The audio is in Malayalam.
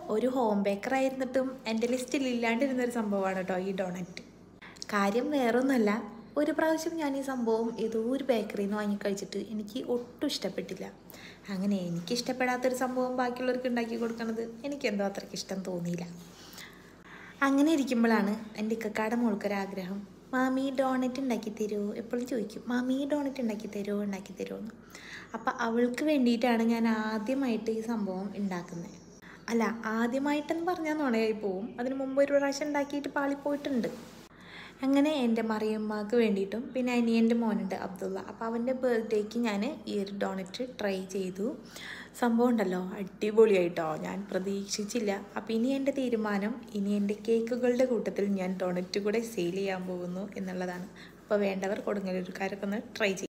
ഒരു ഹോം ബേക്കർ ആയിരുന്നിട്ടും എൻ്റെ ലിസ്റ്റിൽ ഇല്ലാണ്ടിരുന്നൊരു സംഭവമാണ് കേട്ടോ ഈ ഡോണറ്റ് കാര്യം വേറൊന്നുമല്ല ഒരു പ്രാവശ്യം ഞാൻ ഈ സംഭവം ഏതോ ഒരു ബേക്കറിയിൽ നിന്ന് വാങ്ങി കഴിച്ചിട്ട് എനിക്ക് ഒട്ടും ഇഷ്ടപ്പെട്ടില്ല അങ്ങനെ എനിക്ക് ഇഷ്ടപ്പെടാത്തൊരു സംഭവം ബാക്കിയുള്ളവർക്ക് ഉണ്ടാക്കി കൊടുക്കണത് എനിക്കെന്തോ അത്രയ്ക്ക് ഇഷ്ടം തോന്നിയില്ല അങ്ങനെ ഇരിക്കുമ്പോഴാണ് എൻ്റെ ഇക്കക്കാടെ മോൾക്കൊരാഗ്രഹം മാമി ഡോണറ്റ് ഉണ്ടാക്കി തരുമോ എപ്പോഴും ചോദിക്കും മാമി ഡോണറ്റ് ഉണ്ടാക്കി തരുമോ ഉണ്ടാക്കി തരുമോ എന്ന് അപ്പം അവൾക്ക് വേണ്ടിയിട്ടാണ് ഞാൻ ആദ്യമായിട്ട് ഈ സംഭവം ഉണ്ടാക്കുന്നത് അല്ല ആദ്യമായിട്ടെന്ന് പറഞ്ഞാൽ നുണയായി പോവും അതിന് മുമ്പ് ഒരു പ്രാവശ്യം ഉണ്ടാക്കിയിട്ട് പാളിപ്പോയിട്ടുണ്ട് അങ്ങനെ എൻ്റെ മറിയമ്മക്ക് വേണ്ടിയിട്ടും പിന്നെ അനിയൻ്റെ മോനുണ്ട് അബ്ദുള്ള അപ്പോൾ അവൻ്റെ ബർത്ത്ഡേക്ക് ഞാൻ ഈ ഒരു ഡോണറ്റ് ട്രൈ ചെയ്തു സംഭവം ഉണ്ടല്ലോ അടിപൊളിയായിട്ടോ ഞാൻ പ്രതീക്ഷിച്ചില്ല അപ്പോൾ ഇനി എൻ്റെ തീരുമാനം ഇനി എൻ്റെ കേക്കുകളുടെ കൂട്ടത്തിൽ ഞാൻ ഡോണറ്റ് കൂടെ സെയിൽ ചെയ്യാൻ പോകുന്നു എന്നുള്ളതാണ് അപ്പോൾ വേണ്ടവർ കൊടുങ്ങല്ലൂർക്കാരൊക്കെ ഒന്ന് ട്രൈ ചെയ്യും